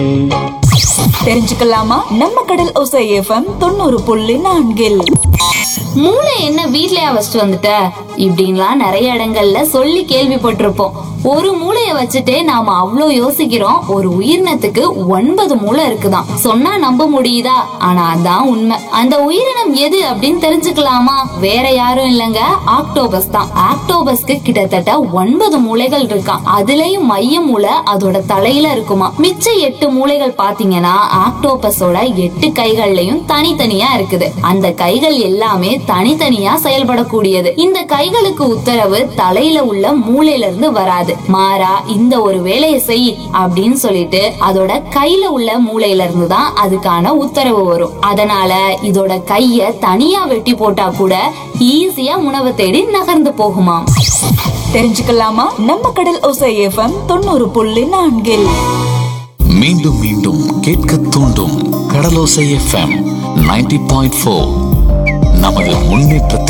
தெரிஞ்சுக்கலாமா நம்ம கடல் ஒசை எஃப்எம் தொண்ணூறு புள்ளி நான்கில் மூளை என்ன வீட்லயா வச்சுட்டு வந்துட்ட இப்படின்லாம் நிறைய இடங்கள்ல சொல்லி கேள்விப்பட்டிருப்போம் ஒரு மூளைய வச்சுட்டே நாம அவ்ளோ யோசிக்கிறோம் ஒரு உயிரினத்துக்கு ஒன்பது மூளை இருக்குதாம் சொன்னா நம்ப முடியுதா ஆனா அதான் உண்மை அந்த உயிரினம் எது அப்படின்னு தெரிஞ்சுக்கலாமா வேற யாரும் இல்லங்க ஆக்டோபஸ் தான் ஆக்டோபஸ்க்கு கிட்டத்தட்ட ஒன்பது மூளைகள் இருக்காம் அதுலயும் மைய மூளை அதோட தலையில இருக்குமா மிச்ச எட்டு மூளைகள் பாத்தீங்கன்னா ஆக்டோபஸோட எட்டு கைகள்லயும் தனித்தனியா இருக்குது அந்த கைகள் எல்லாமே தனித்தனியா செயல்படக்கூடியது இந்த கைகளுக்கு உத்தரவு தலையில உள்ள மூளையில இருந்து வராது மாறா இந்த ஒரு வேலையை செய் அப்படின்னு சொல்லிட்டு அதோட கையில உள்ள மூளையில இருந்து தான் அதுக்கான உத்தரவு வரும் அதனால இதோட கைய தனியா வெட்டி போட்டா கூட ஈஸியா உணவை தேடி நகர்ந்து போகுமாம் தெரிஞ்சுக்கலாமா நம்ம கடல் ஒசை எஃப்எம் தொண்ணூறு புள்ளி நான்கில் மீண்டும் மீண்டும் கேட்க தூண்டும் Kadalosai FM ninety point four நமது முன்னேற்றத்திற்கு